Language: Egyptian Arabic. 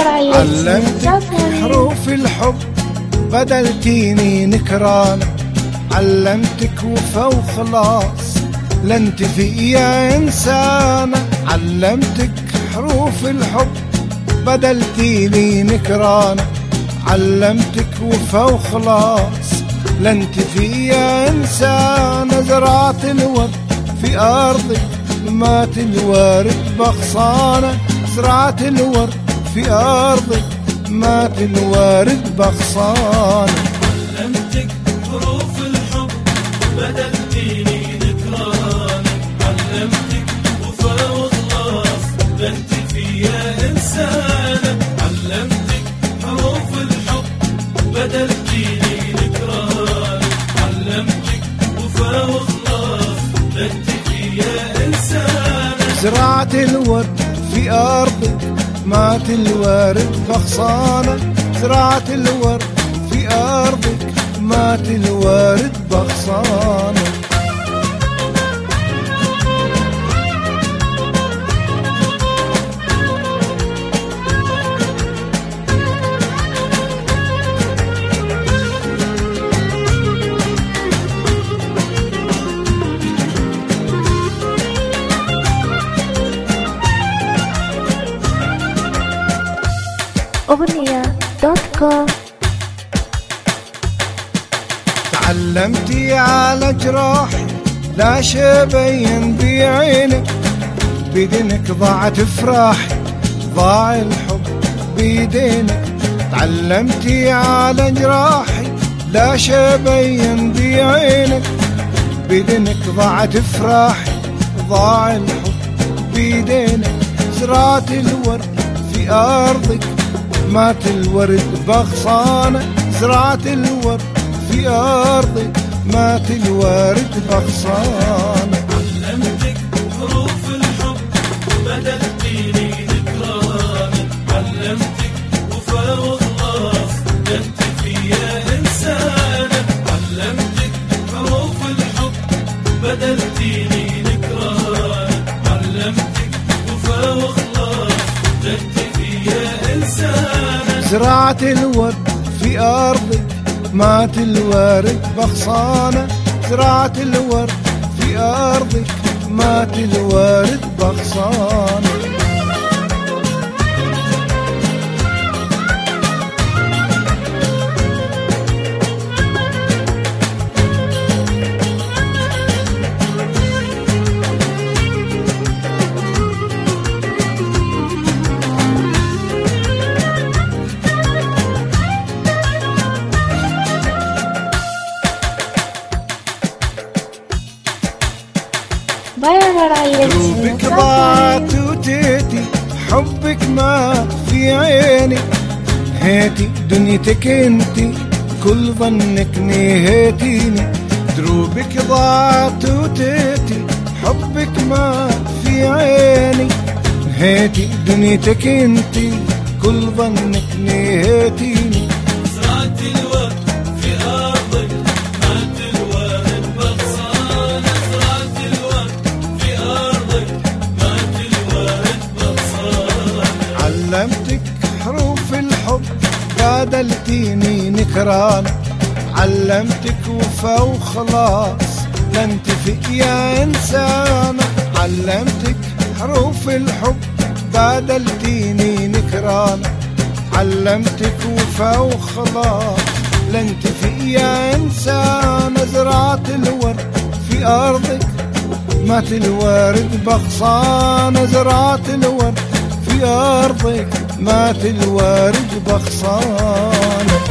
علمتك حروف الحب بدلتيني نكرانة علمتك وفا وخلاص لن تفي يا إنسانة علمتك حروف الحب بدلتيني نكرانة علمتك وفا وخلاص لن تفي يا إنسانة زرعت الورد في أرضك مات الورد بغصانة زرعت الورد في أرضك مات الورد بغصانة علمتك حروف الحب بدلتيني نكرانك علمتك وفا وخلاص بنت فيا إنسانة علمتك حروف الحب بدلتيني نكرانك علمتك وفا وخلاص بنت فيا إنسانة زرعت الورد في أرضك مات الورد بغصانة زرعت الورد في أرضك مات الورد بغصانة أغنية دوت كوم تعلمتي على جراحي لا شبين بعينك بدينك ضاعت افراحي ضاع الحب بيدينك تعلمتي على جراحي لا شبين بعينك بدينك ضاعت افراحي ضاع الحب بيدينك زرعت الورد في ارضك مات الورد بغصانة زرعت الورد في أرضك مات الورد بغصانة علمتك حروف الحب بدلتيني نكرانك علمتك وفا وخلاص بنت فيا إنسانة علمتك حروف الحب بدلتيني نكرانك علمتك وفا وخلاص بنت فيا إنسانة زرعت الورد في أرضك مات الورد بغصانة زرعت الورد في أرضك مات الورد بغصانة قلوبك ضاعت وتيتي حبك ما في عيني هاتي دنيتك انتي كل ظنك نهيتيني دروبك ضاعت وتيتي حبك ما في عيني هاتي دنيتك انتي كل ظنك نهيتيني زرعت الورد في أرضك مات الورد بغصانة زرعت الورد في أرضك مات الورد بغصانة علمتك حروف الحب بادلتيني نكران علمتك وفا وخلاص لن تفق يا إنسانة علمتك حروف الحب بادلتيني نكران علمتك وفا وخلاص لن تفق يا إنسانة زرعت الورد في أرضك مات الورد بغصانة زرعت الورد في أرضك مات الورد بغصانة